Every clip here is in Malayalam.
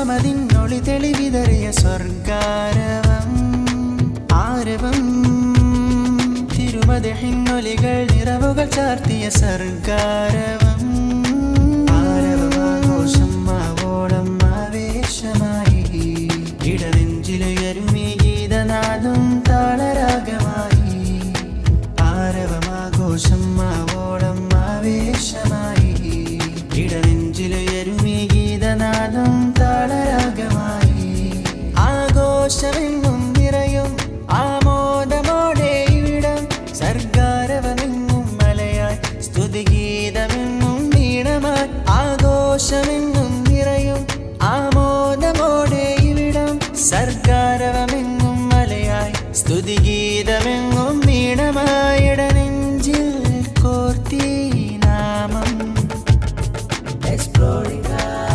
സമതിന്നൊളി തെളിവിതറിയ സ്വർഗാരവം ആരവം തിരുമതിഹിന്നൊലികൾ നിറവുകൾ ചാർത്തിയ സർഗാരവം ആരവമാഘോഷം ആവോളം ആവേശമായി ഇടനെഞ്ചിലുയരുമീ ഗീതനാദം താളരാഗമായി ആരവമാഘോഷം ആവോളം ആവേശമായി ഇടനെഞ്ചിലുയരുമീ ഗീതനാദം താളരാഗമായി ആഘോഷമെങ്ങും നിറയും ആമോദമോടെ ഇവിടം സർഗാരവമെങ്ങും മലയായി സ്തുതിഗീതമെങ്ങും നീണമായി ആഘോഷമെങ്ങും നിറയും ആമോദമോടെ ഇവിടം സർഗാരവമെങ്ങും മലയായി സ്തുതിഗീതമെങ്ങും നീണമായിട നെഞ്ചിൽ കോർത്തി നാമം Explorica.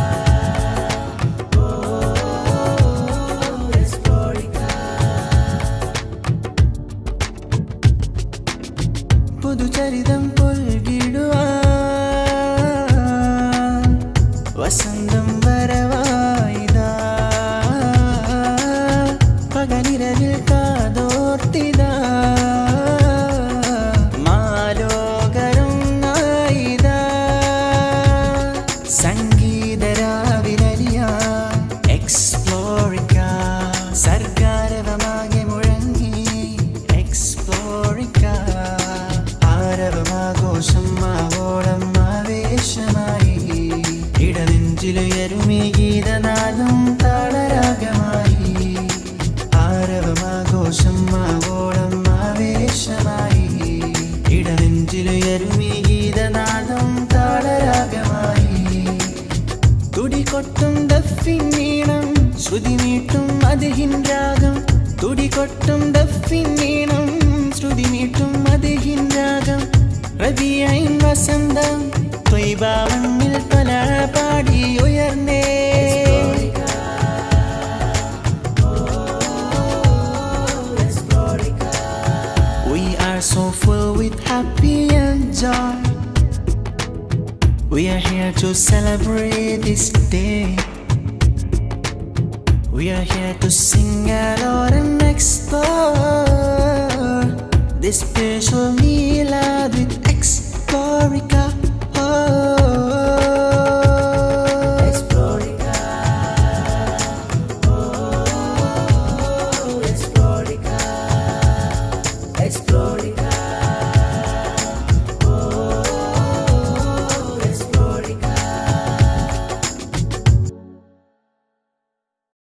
പുതുചരിതം പൊൽകിടുവാൻ വസന്തം വരവായിതാ പകലിരവിൽ കാതോർത്തിതാ മാലോകരം നായിതാ സംഗീതരാവിലലിയ എക്സ്പ്ലോറിക്ക സർഗാരവമാകെ മുഴങ്ങി എക്സ്പ്ലോറിക്ക ആരവമാഘോഷം ആവോളം ആവേശമായി ഇടനെഞ്ചിലുയരുമീ ഗീതനാദം താളരാഗമായി ആരവമാഘോഷം ആവോളം ആവേശമായി ഇടനെഞ്ചിലുയരുമീ ഗീതനാദം താളരാഗമായി തുടികൊട്ടും ദഫിന്നീണം ശ്രുതി മീട്ടും അതിഹിൻ രാഗം തുടികൊട്ടും ദഫിന്നീണം ശ്രുതി മീട്ടും അതിഹിൻ രാഗം റബിയൈൻ വസന്തം ത്വയ്ബാവണ്ണിൽ തല പാടി ഉയർന്നേ We are so full with happy and joy. We are here to celebrate this day. We are here to sing alone and explore.